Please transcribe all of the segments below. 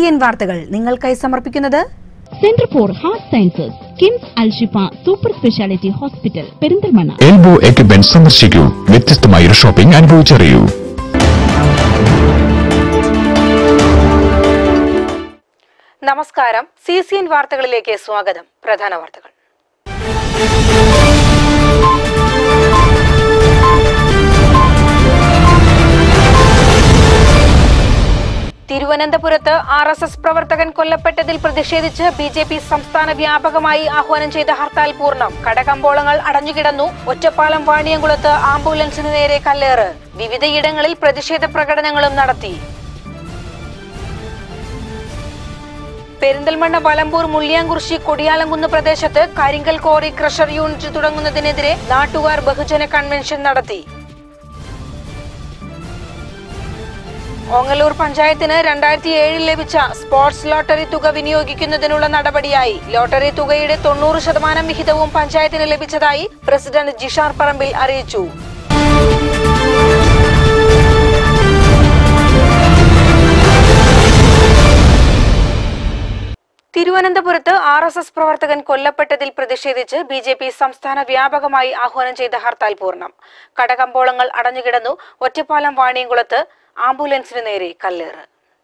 N വാർത്തകൾ നിങ്ങൾക്കായി സമർപ്പിക്കുന്നത് Centre for Heart Sciences KIMS Alshifa super speciality hospital Perinthalmanna elbow equipment സന്ദർശിക്കൂ വ്യത്യസ്തമായ ഒരു ഷോപ്പിംഗ് അനുഭവിച്ചറിയൂ നമസ്കാരം സി സി എൻ വാർത്തകളിലേക്ക് സ്വാഗതം പ്രധാന വാർത്തകൾ തിരുവനന്തപുരത്ത് ആർ എസ് എസ് പ്രവർത്തകൻ കൊല്ലപ്പെട്ടതിൽ പ്രതിഷേധിച്ച് ബി ജെ പി സംസ്ഥാന വ്യാപകമായി ആഹ്വാനം ചെയ്ത ഹർത്താൽ പൂർണ്ണം കടകമ്പോളങ്ങൾ അടഞ്ഞുകിടന്നു ഒറ്റപ്പാലം വാണിയംകുളത്ത് ആംബുലൻസിന് നേരെ കല്ലേറ് വിവിധയിടങ്ങളിൽ പ്രതിഷേധ പ്രകടനങ്ങളും നടത്തി പെരിന്തൽമണ്ണ വലമ്പൂർ മുള്ളിയാംകുറിശി കൊടിയാലംകുന്ന് പ്രദേശത്ത് കരിങ്കൽ കോറി ക്രഷർ യൂണിറ്റ് തുടങ്ങുന്നതിനെതിരെ നാട്ടുകാർ ബഹുജന കൺവെൻഷൻ നടത്തി ഓങ്ങല്ലൂർ പഞ്ചായത്തിന് രണ്ടായിരത്തി ഏഴിൽ ലഭിച്ച സ്പോർട്സ് ലോട്ടറി തുക വിനിയോഗിക്കുന്നതിനുള്ള നടപടിയായി ലോട്ടറി തുകയുടെ തൊണ്ണൂറ് ശതമാനം വിഹിതവും പഞ്ചായത്തിന് ലഭിച്ചതായി പ്രസിഡന്റ് ജിഷാർ പറമ്പിൽ അറിയിച്ചു തിരുവനന്തപുരത്ത് ആർ എസ് എസ് പ്രവർത്തകൻ കൊല്ലപ്പെട്ടതിൽ പ്രതിഷേധിച്ച് ബി ജെ പി സംസ്ഥാന വ്യാപകമായി ആഹ്വാനം ചെയ്ത ഹർത്താൽ പൂർണ്ണം കടകമ്പോളങ്ങൾ അടഞ്ഞുകിടന്നു ഒറ്റപ്പാലം വാണിയംകുളത്ത് ആംബുലൻസിന് നേരെ കല്ലേറ്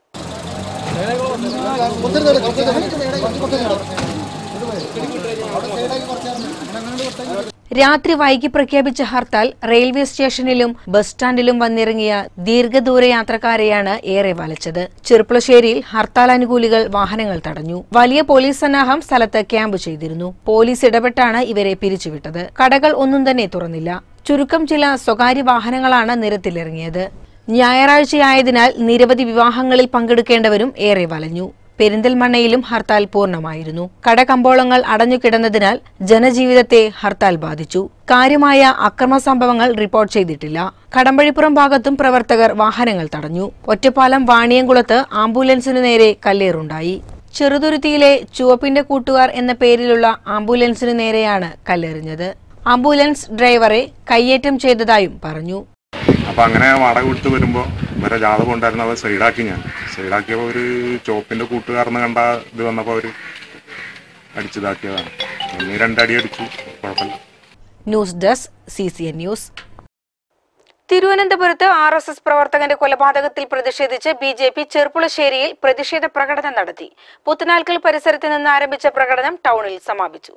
രാത്രി വൈകി പ്രഖ്യാപിച്ച ഹർത്താൽ റെയിൽവേ സ്റ്റേഷനിലും ബസ് സ്റ്റാൻഡിലും വന്നിറങ്ങിയ ദീർഘദൂര യാത്രക്കാരെയാണ് ഏറെ വലച്ചത് ചെറുപ്പുളശ്ശേരിയിൽ ഹർത്താൽ അനുകൂലികൾ വാഹനങ്ങൾ തടഞ്ഞു വലിയ പോലീസ് സന്നാഹം സ്ഥലത്ത് ക്യാമ്പ് ചെയ്തിരുന്നു പോലീസ് ഇടപെട്ടാണ് ഇവരെ പിരിച്ചുവിട്ടത് കടകൾ ഒന്നും തന്നെ തുറന്നില്ല ചുരുക്കം ചില സ്വകാര്യ വാഹനങ്ങളാണ് നിരത്തിലിറങ്ങിയത് ഞായറാഴ്ചയായതിനാൽ നിരവധി വിവാഹങ്ങളിൽ പങ്കെടുക്കേണ്ടവരും ഏറെ വലഞ്ഞു പെരിന്തൽമണ്ണയിലും ഹർത്താൽ പൂർണ്ണമായിരുന്നു കടകമ്പോളങ്ങൾ അടഞ്ഞുകിടന്നതിനാൽ ജനജീവിതത്തെ ഹർത്താൽ ബാധിച്ചു കാര്യമായ അക്രമ സംഭവങ്ങൾ റിപ്പോർട്ട് ചെയ്തിട്ടില്ല കടമ്പഴിപ്പുറം ഭാഗത്തും പ്രവർത്തകർ വാഹനങ്ങൾ തടഞ്ഞു ഒറ്റപ്പാലം വാണിയംകുളത്ത് ആംബുലൻസിനു നേരെ കല്ലേറുണ്ടായി ചെറുതുരുത്തിയിലെ ചുവപ്പിന്റെ കൂട്ടുകാർ എന്ന പേരിലുള്ള ആംബുലൻസിനു നേരെയാണ് കല്ലെറിഞ്ഞത് ആംബുലൻസ് ഡ്രൈവറെ കയ്യേറ്റം ചെയ്തതായും പറഞ്ഞു അപ്പം അങ്ങനെ വാടക കൊടുത്ത് വരുമ്പോൾ ഇവരെ ജാതകം ഉണ്ടായിരുന്ന അവർ സൈഡാക്കി ഞാൻ സൈഡാക്കിയപ്പോൾ ഒരു ചോപ്പിൻ്റെ കൂട്ടുകാരെന്ന് കണ്ട ഇത് വന്നപ്പോൾ അവർ അടിച്ചിതാക്കിയതാണ് ഒന്ന് രണ്ടടി അടിച്ചു കുഴപ്പമില്ല news desk C C N news തിരുവനന്തപുരത്ത് ആർ എസ് എസ് പ്രവർത്തകന്റെ കൊലപാതകത്തിൽ പ്രതിഷേധിച്ച് ബി ജെ പി ചെർപ്പുളശ്ശേരിയിൽ പ്രതിഷേധ പ്രകടനം നടത്തി പുത്തനാൽക്കൽ പരിസരത്ത് നിന്ന് ആരംഭിച്ച പ്രകടനം ടൗണിൽ സമാപിച്ചു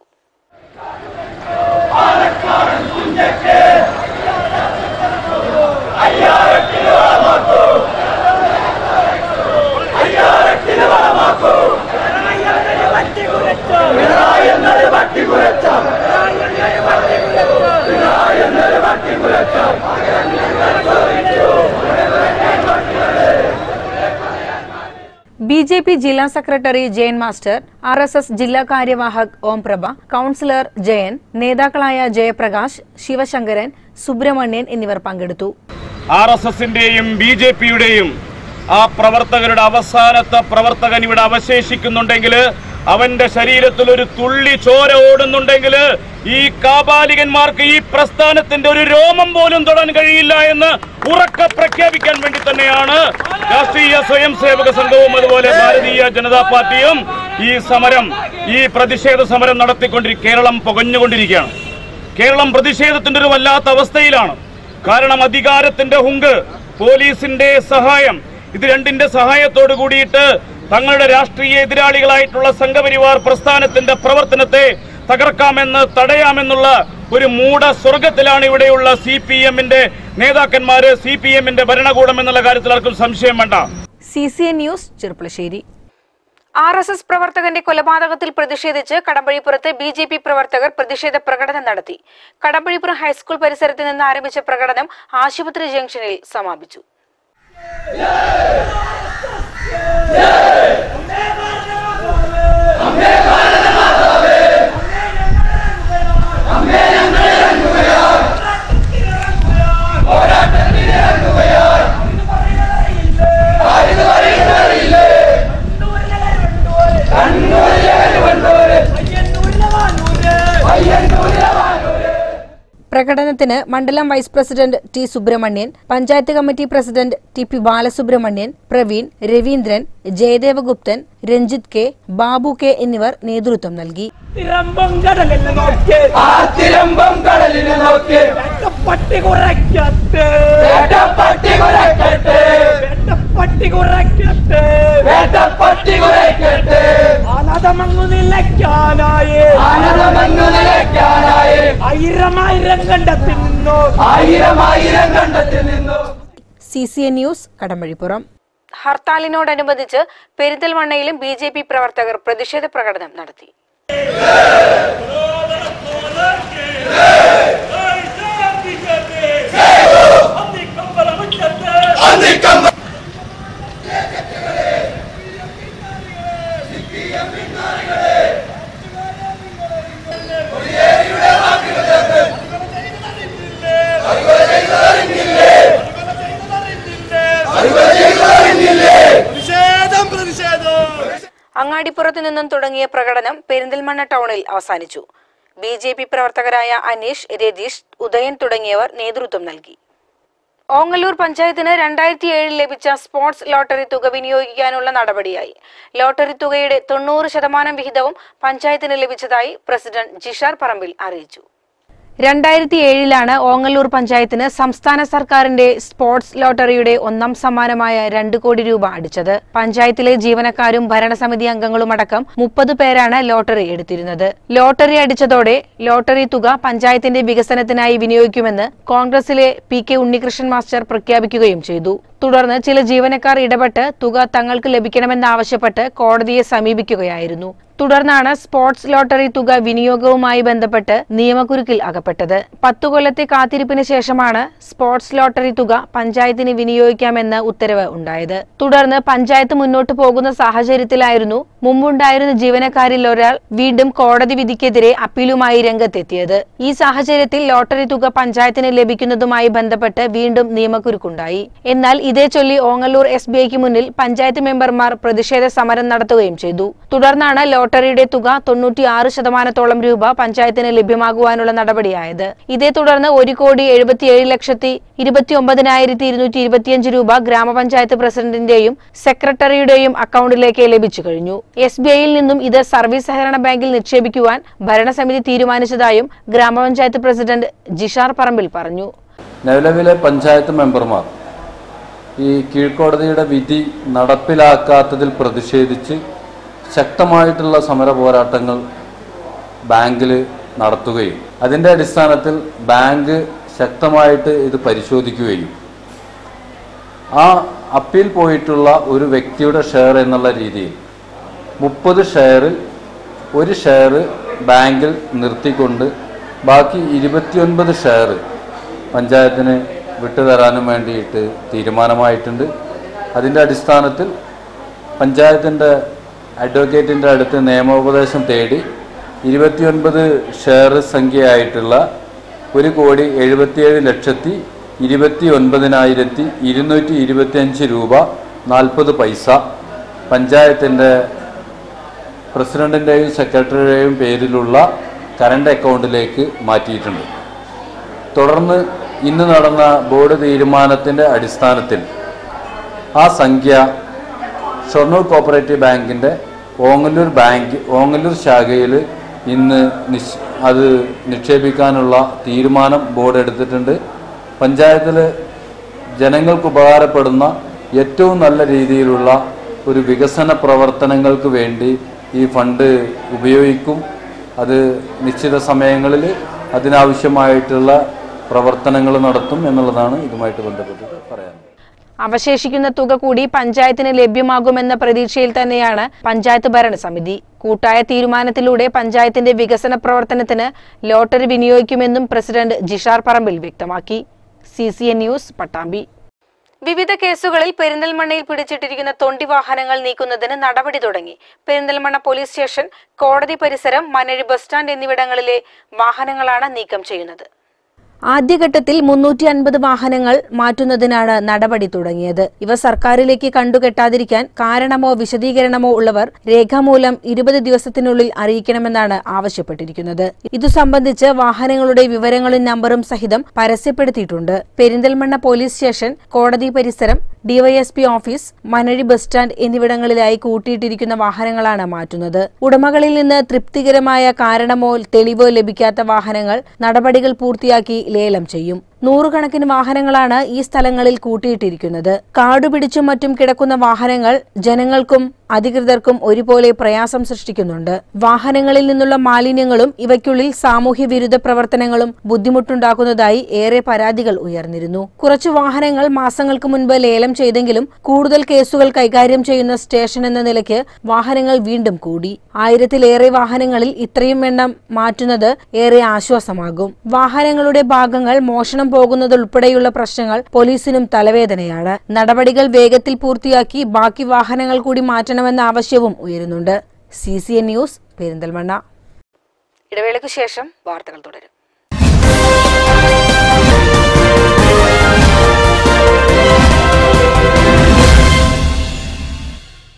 ബി ജെ പി ജില്ലാ secretary Jayan master R S S ജില്ലാ കാര്യവാഹക് ഓംപ്രഭ കൌൺസിലർ ജയൻ നേതാക്കളായ ജയപ്രകാശ് ശിവശങ്കരൻ സുബ്രഹ്മണ്യൻ എന്നിവർ പങ്കെടുത്തു ആർ എസ് എസിന്റെയും ബി ജെ പിയുടെയും ആ പ്രവർത്തകരുടെ അവസാനത്തെ പ്രവർത്തകൻ ഇവിടെ അവശേഷിക്കുന്നുണ്ടെങ്കിൽ അവന്റെ ശരീരത്തിൽ ഒരു തുള്ളി ചോര ഓടുന്നുണ്ടെങ്കിൽ ഈ കാപാലികന്മാർക്ക് ഈ പ്രസ്ഥാനത്തിന്റെ ഒരു രോമം പോലും തൊടാൻ കഴിയില്ല എന്ന് ഉറക്കെ പ്രഖ്യാപിക്കാൻ വേണ്ടി തന്നെയാണ് രാഷ്ട്രീയ സ്വയം സേവക സംഘവും അതുപോലെ ഭാരതീയ ജനതാ പാർട്ടിയും ഈ സമരം ഈ പ്രതിഷേധ സമരം നടത്തിക്കൊണ്ടിരിക്കും കേരളം പുകഞ്ഞുകൊണ്ടിരിക്കുകയാണ് കേരളം പ്രതിഷേധത്തിന്റെ ഒരു വല്ലാത്ത അവസ്ഥയിലാണ് കാരണം അധികാരത്തിന്റെ ഹുങ്ക് പോലീസിന്റെ സഹായം ഇത് രണ്ടിന്റെ സഹായത്തോട് കൂടിയിട്ട് തങ്ങളുടെ രാഷ്ട്രീയ എതിരാളികളായിട്ടുള്ള സംഘപരിവാർ പ്രസ്ഥാനത്തിന്റെ പ്രവർത്തനത്തെ തകർക്കാമെന്ന് തടയാമെന്നുള്ള ഒരു മൂഢ സ്വർഗത്തിലാണ് ഇവിടെയുള്ള സി പി എമ്മിന്റെ നേതാക്കന്മാര് സി പി എമ്മിന്റെ ഭരണകൂടം എന്നുള്ള കാര്യത്തിൽ ആർക്കും സംശയം വേണ്ട C C N news Cherpulassery R S S പ്രവർത്തകന്റെ കൊലപാതകത്തിൽ പ്രതിഷേധിച്ച് കടമ്പഴിപ്പുറത്ത് ബി ജെ പി പ്രവർത്തകർ പ്രതിഷേധ പ്രകടനം നടത്തി കടമ്പഴിപ്പുറം ഹൈസ്കൂൾ പരിസരത്ത് നിന്ന് ആരംഭിച്ച പ്രകടനം ആശുപത്രി ജംഗ്ഷനിൽ സമാപിച്ചു പ്രകടനത്തിന് മണ്ഡലം vice president T Subramanian panchayat committee president T P Balasubramanian Praveen Raveendran Jayadevaguptan Ranjith K Babu K എന്നിവർ നേതൃത്വം നൽകി തിരമ്പം കടലിനെ നോക്കി ആ തിരമ്പം കടലിനെ നോക്കി പട്ടി കുറയ്ക്കട്ടെ വേട്ടപ്പട്ടി കുരക്കട്ടെ പട്ടി കുറയ്ക്കട്ടെ വേട്ടപ്പട്ടി കുരക്കട്ടെ അനതമങ്ങു നിലയ്ക്കാനായി ആനന്ദമങ്ങു നിലയ്ക്കാനായി ആയിരമായിരം കണ്ടെത്തി നിന്നു ആയിരം ആയിരം കണ്ടെത്തി നിന്നു C C N news Kadambazhipuram ഹർത്താലിനോടനുബന്ധിച്ച് പെരിന്തൽമണ്ണയിലും ബി ജെ പി പ്രവർത്തകർ പ്രതിഷേധ പ്രകടനം നടത്തി അങ്ങാടിപ്പുറത്തു നിന്നും തുടങ്ങിയ പ്രകടനം പെരിന്തൽമണ്ണ ടൗണിൽ അവസാനിച്ചു ബി ജെ പി പ്രവർത്തകരായ അനീഷ് രതീഷ് ഉദയൻ തുടങ്ങിയവർ നേതൃത്വം നൽകി ഓങ്ങല്ലൂർ പഞ്ചായത്തിന് രണ്ടായിരത്തി ഏഴിൽ ലഭിച്ച സ്പോർട്സ് ലോട്ടറി തുക വിനിയോഗിക്കാനുള്ള നടപടിയായി ലോട്ടറി തുകയുടെ തൊണ്ണൂറ് ശതമാനം വിഹിതവും പഞ്ചായത്തിന് ലഭിച്ചതായി പ്രസിഡന്റ് ജിഷാർ പറമ്പിൽ അറിയിച്ചു രണ്ടായിരത്തി ഏഴിലാണ് ഓങ്ങല്ലൂർ പഞ്ചായത്തിന് സംസ്ഥാന സർക്കാരിന്റെ സ്പോർട്സ് ലോട്ടറിയുടെ ഒന്നാം സമ്മാനമായ രണ്ട് കോടി രൂപ അടിച്ചത് പഞ്ചായത്തിലെ ജീവനക്കാരും ഭരണസമിതി അംഗങ്ങളും അടക്കം മുപ്പത് പേരാണ് ലോട്ടറി എടുത്തിരുന്നത് ലോട്ടറി അടിച്ചതോടെ ലോട്ടറി തുക പഞ്ചായത്തിന്റെ വികസനത്തിനായി വിനിയോഗിക്കുമെന്ന് കോൺഗ്രസിലെ പി കെ ഉണ്ണികൃഷ്ണൻ മാസ്റ്റർ പ്രഖ്യാപിക്കുകയും ചെയ്തു തുടർന്ന് ചില ജീവനക്കാർ ഇടപെട്ട് തുക തങ്ങൾക്ക് ലഭിക്കണമെന്നാവശ്യപ്പെട്ട് കോടതിയെ സമീപിക്കുകയായിരുന്നു തുടർന്നാണ് സ്പോർട്സ് ലോട്ടറി തുക വിനിയോഗവുമായി ബന്ധപ്പെട്ട് നിയമക്കുരുക്കിൽ അകപ്പെട്ടത് പത്തു കൊല്ലത്തെ കാത്തിരിപ്പിന് ശേഷമാണ് സ്പോർട്സ് ലോട്ടറി തുക പഞ്ചായത്തിന് വിനിയോഗിക്കാമെന്ന ഉത്തരവ് ഉണ്ടായത് തുടർന്ന് പഞ്ചായത്ത് മുന്നോട്ട് പോകുന്ന സാഹചര്യത്തിലായിരുന്നു മുമ്പുണ്ടായിരുന്ന ജീവനക്കാരിൽ ഒരാൾ വീണ്ടും കോടതി വിധിക്കെതിരെ അപ്പീലുമായി രംഗത്തെത്തിയത് ഈ സാഹചര്യത്തിൽ ലോട്ടറി തുക പഞ്ചായത്തിന് ലഭിക്കുന്നതുമായി ബന്ധപ്പെട്ട് വീണ്ടും നിയമക്കുരുക്കുണ്ടായി എന്നാൽ ഇതേ ചൊല്ലി ഓങ്ങല്ലൂർ എസ് ബി ഐക്ക് മുന്നിൽ പഞ്ചായത്ത് മെമ്പർമാർ പ്രതിഷേധ സമരം നടത്തുകയും ചെയ്തു തുടർന്നാണ് ലോട്ടറിയുടെ തുക തൊണ്ണൂറ്റിയാറ് ശതമാനത്തോളം രൂപ പഞ്ചായത്തിന് ലഭ്യമാകുവാനുള്ള നടപടിയായത് ഇതേ തുടർന്ന് ഒരു കോടി എഴുപത്തിയേഴ് ലക്ഷത്തി ഇരുപത്തി ഒമ്പതിനായിരത്തി ഇരുന്നൂറ്റി ഇരുപത്തിയഞ്ച് രൂപ ഗ്രാമപഞ്ചായത്ത് പ്രസിഡന്റിന്റെയും സെക്രട്ടറിയുടെയും അക്കൗണ്ടിലേക്ക് ലഭിച്ചു കഴിഞ്ഞു എസ് ബി ഐയിൽ നിന്നും ഇത് സർവീസ് സഹകരണ ബാങ്കിൽ നിക്ഷേപിക്കുവാൻ ഭരണസമിതി തീരുമാനിച്ചതായും ഗ്രാമപഞ്ചായത്ത് പ്രസിഡന്റ് ജിഷാർ പറമ്പിൽ പറഞ്ഞു നിലവിലെ പഞ്ചായത്ത് മെമ്പർമാർ ഈ കീഴ്ക്കോടതിയുടെ വിധി നടപ്പിലാക്കാത്തതിൽ പ്രതിഷേധിച്ച് ശക്തമായിട്ടുള്ള സമര പോരാട്ടങ്ങൾ ബാങ്കിൽ നടത്തുകയും അതിൻ്റെ അടിസ്ഥാനത്തിൽ ബാങ്ക് ശക്തമായിട്ട് ഇത് പരിശോധിക്കുകയും ആ അപ്പീൽ പോയിട്ടുള്ള ഒരു വ്യക്തിയുടെ ഷെയർ എന്നുള്ള രീതിയിൽ മുപ്പത് ഷെയറിൽ ഒരു ഷെയർ ബാങ്കിൽ നിർത്തിക്കൊണ്ട് ബാക്കി ഇരുപത്തിയൊൻപത് ഷെയർ പഞ്ചായത്തിന് വിട്ടുതരാനും വേണ്ടിയിട്ട് തീരുമാനമായിട്ടുണ്ട് അതിൻ്റെ അടിസ്ഥാനത്തിൽ പഞ്ചായത്തിൻ്റെ അഡ്വക്കേറ്റിൻ്റെ അടുത്ത് നിയമോപദേശം തേടി ഇരുപത്തിയൊൻപത് ഷെയർ സംഖ്യയായിട്ടുള്ള ഒരു കോടി എഴുപത്തിയേഴ് ലക്ഷത്തി ഇരുപത്തി ഒൻപതിനായിരത്തി ഇരുന്നൂറ്റി ഇരുപത്തിയഞ്ച് രൂപ നാൽപ്പത് പൈസ പഞ്ചായത്തിൻ്റെ പ്രസിഡന്റിൻ്റെയും സെക്രട്ടറിയുടെയും പേരിലുള്ള കറണ്ട് അക്കൗണ്ടിലേക്ക് മാറ്റിയിട്ടുണ്ട് തുടർന്ന് ഇന്ന് നടന്ന ബോർഡ് തീരുമാനത്തിൻ്റെ അടിസ്ഥാനത്തിൽ ആ സംഖ്യ ഷൊർണൂർ കോപ്പറേറ്റീവ് ബാങ്കിൻ്റെ ഓങ്ങല്ലൂർ ബാങ്ക് ഓങ്ങല്ലൂർ ശാഖയിൽ ഇന്ന് നിശ് അത് നിക്ഷേപിക്കാനുള്ള തീരുമാനം ബോർഡ് എടുത്തിട്ടുണ്ട് പഞ്ചായത്തിൽ ജനങ്ങൾക്ക് ഉപകാരപ്പെടുന്ന ഏറ്റവും നല്ല രീതിയിലുള്ള ഒരു വികസന പ്രവർത്തനങ്ങൾക്ക് വേണ്ടി ഈ ഫണ്ട് ഉപയോഗിക്കും അത് നിശ്ചിത സമയങ്ങളിൽ അതിനാവശ്യമായിട്ടുള്ള പ്രവർത്തനങ്ങൾ നടത്തും എന്നുള്ളതാണ് ഇതുമായിട്ട് ബന്ധപ്പെട്ടിട്ട് പറയാനുള്ളത് അവശേഷിക്കുന്ന തുക കൂടി പഞ്ചായത്തിന് ലഭ്യമാകുമെന്ന പ്രതീക്ഷയിൽ തന്നെയാണ് പഞ്ചായത്ത് ഭരണസമിതി കൂട്ടായ തീരുമാനത്തിലൂടെ പഞ്ചായത്തിന്റെ വികസന പ്രവർത്തനത്തിന് ലോട്ടറി വിനിയോഗിക്കുമെന്നും പ്രസിഡന്റ് ജിഷാർ പറമ്പിൽ വ്യക്തമാക്കി C C N news Pattambi വിവിധ കേസുകളിൽ പെരിന്തൽമണ്ണയിൽ പിടിച്ചിട്ടിരിക്കുന്ന തൊണ്ടി വാഹനങ്ങൾ നീക്കുന്നതിന് നടപടി തുടങ്ങി പെരിന്തൽമണ്ണ പോലീസ് സ്റ്റേഷൻ കോടതി പരിസരം മനഴി ബസ് സ്റ്റാൻഡ് എന്നിവിടങ്ങളിലെ വാഹനങ്ങളാണ് നീക്കം ചെയ്യുന്നത് ആദ്യഘട്ടത്തിൽ മുന്നൂറ്റി അൻപത് വാഹനങ്ങൾ മാറ്റുന്നതിനാണ് നടപടി തുടങ്ങിയത് ഇവ സർക്കാരിലേക്ക് കണ്ടുകെട്ടാതിരിക്കാൻ കാരണമോ വിശദീകരണമോ ഉള്ളവർ രേഖാമൂലം ഇരുപത് ദിവസത്തിനുള്ളിൽ അറിയിക്കണമെന്നാണ് ആവശ്യപ്പെട്ടിരിക്കുന്നത് ഇതു സംബന്ധിച്ച് വാഹനങ്ങളുടെ വിവരങ്ങളും നമ്പറും സഹിതം പരസ്യപ്പെടുത്തിയിട്ടുണ്ട് പെരിന്തൽമണ്ണ പോലീസ് സ്റ്റേഷൻ കോടതി പരിസരം DYSP office Manazhi bus stand എന്നിവിടങ്ങളിലായി കൂട്ടിയിട്ടിരിക്കുന്ന വാഹനങ്ങളാണ് മാറ്റുന്നത് ഉടമകളിൽ നിന്ന് തൃപ്തികരമായ കാരണമോ തെളിവോ ലഭിക്കാത്ത വാഹനങ്ങൾ നടപടികൾ പൂർത്തിയാക്കി ലേലം ചെയ്യും നൂറുകണക്കിന് വാഹനങ്ങളാണ് ഈ സ്ഥലങ്ങളിൽ കൂട്ടിയിട്ടിരിക്കുന്നത് കാടുപിടിച്ചും മറ്റും കിടക്കുന്ന വാഹനങ്ങൾ ജനങ്ങൾക്കും അധികൃതർക്കും ഒരുപോലെ പ്രയാസം സൃഷ്ടിക്കുന്നുണ്ട് വാഹനങ്ങളിൽ നിന്നുള്ള മാലിന്യങ്ങളും ഇവയ്ക്കുള്ളിൽ സാമൂഹ്യ വിരുദ്ധ പ്രവർത്തനങ്ങളും ബുദ്ധിമുട്ടുണ്ടാക്കുന്നതായി ഏറെ പരാതികൾ ഉയർന്നിരുന്നു കുറച്ചു വാഹനങ്ങൾ മാസങ്ങൾക്ക് മുൻപ് ലേലം ചെയ്തെങ്കിലും കൂടുതൽ കേസുകൾ കൈകാര്യം ചെയ്യുന്ന സ്റ്റേഷൻ എന്ന നിലയ്ക്ക് വാഹനങ്ങൾ വീണ്ടും കൂടി ആയിരത്തിലേറെ വാഹനങ്ങളിൽ ഇത്രയും എണ്ണം മാറ്റുന്നത് ഏറെ ആശ്വാസമാകും വാഹനങ്ങളുടെ ഭാഗങ്ങൾ മോഷണം പോകുന്നതുൾപ്പെടെയുള്ള പ്രശ്നങ്ങൾ പോലീസിനും തലവേദനയാണ് നടപടികൾ വേഗത്തിൽ പൂർത്തിയാക്കി ബാക്കി വാഹനങ്ങൾ കൂടി മാറ്റണമെന്ന ആവശ്യവും ഉയരുന്നുണ്ട് C C N news Perinthalmanna ഇടവേളയ്ക്ക് ശേഷം വാർത്തകൾ തുടരും